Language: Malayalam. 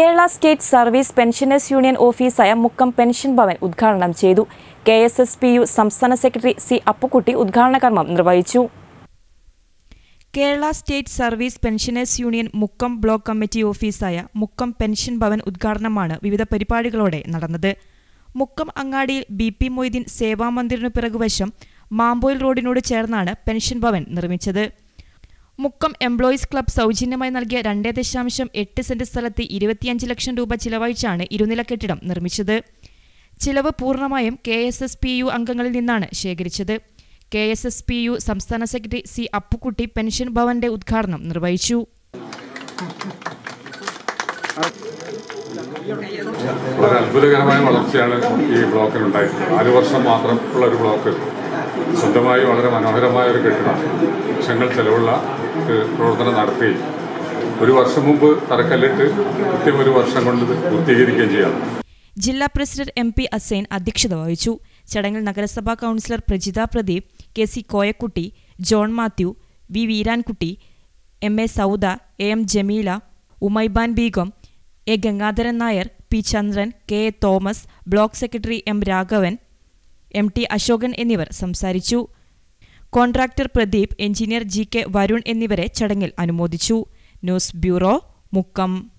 Kerala state service pensioners union ഓഫീസായ മുക്കം പെൻഷൻ ഭവൻ ഉദ്ഘാടനം ചെയ്തു K S S P U സംസ്ഥാന സെക്രട്ടറി സി അപ്പുക്കുട്ടി ഉദ്ഘാടന കർമ്മം നിർവഹിച്ചു Kerala state service pensioners union Mukkam block committee ഓഫീസായ മുക്കം പെൻഷൻ ഭവൻ ഉദ്ഘാടനമാണ് വിവിധ പരിപാടികളോടെ നടന്നത് മുക്കം അങ്ങാടിയിൽ ബി പി മൊയ്തീൻ സേവാമന്ദിറിനു പിറകുവശം മാമ്പോയിൽ റോഡിനോട് ചേർന്നാണ് പെൻഷൻ ഭവൻ നിർമ്മിച്ചത് മുക്കം എംപ്ലോയീസ് ക്ലബ് സൗജന്യമായി നൽകിയ രണ്ടേ ദശാംശം എട്ട് സെന്റ് സ്ഥലത്ത് ഇരുപത്തിയഞ്ച് ലക്ഷം രൂപ ചിലവഴിച്ചാണ് ഇരുനില കെട്ടിടം നിർമ്മിച്ചത് ചിലവ് പൂർണ്ണമായും K S S P U അംഗങ്ങളിൽ നിന്നാണ് ശേഖരിച്ചത് K S S P U സംസ്ഥാന സെക്രട്ടറി സി അപ്പുക്കുട്ടി പെൻഷൻ ഭവന്റെ ഉദ്ഘാടനം നിർവഹിച്ചു വളരെ അത്ഭുതകരമായ വളർച്ചയാണ് ഈ ബ്ലോക്കിനുണ്ടായിട്ടുള്ളത് നാല് വർഷം മാത്രം ഉള്ള ഒരു ബ്ലോക്ക് സ്വന്തമായി വളരെ മനോഹരമായ ഒരു കെട്ടിടം ലക്ഷങ്ങൾ ചെലവുള്ള ഒരു പ്രവർത്തനം നടത്തി ഒരു വർഷം മുമ്പ് തറക്കല്ലിട്ട് കൃത്യം ഒരു വർഷം കൊണ്ട് ഇത് പൂർത്തീകരിക്കുകയും ചെയ്യാം ജില്ലാ പ്രസിഡന്റ് എം പി അസൈൻ അധ്യക്ഷത വഹിച്ചു ചടങ്ങിൽ നഗരസഭാ councillor Prajitha Pradeep K C Koyakutty John Mathew V Veerankutty M A Sauda A M Jameela Umaiban Beegum A Gangadharan Nair P Chandran K A Thomas block secretary M Raghavan M T Ashokan എന്നിവർ സംസാരിച്ചു കോൺട്രാക്ടർ പ്രദീപ് എഞ്ചിനീയർ ജി കെ വരുൺ എന്നിവരെ ചടങ്ങിൽ അനുമോദിച്ചു ന്യൂസ് ബ്യൂറോ മുക്കം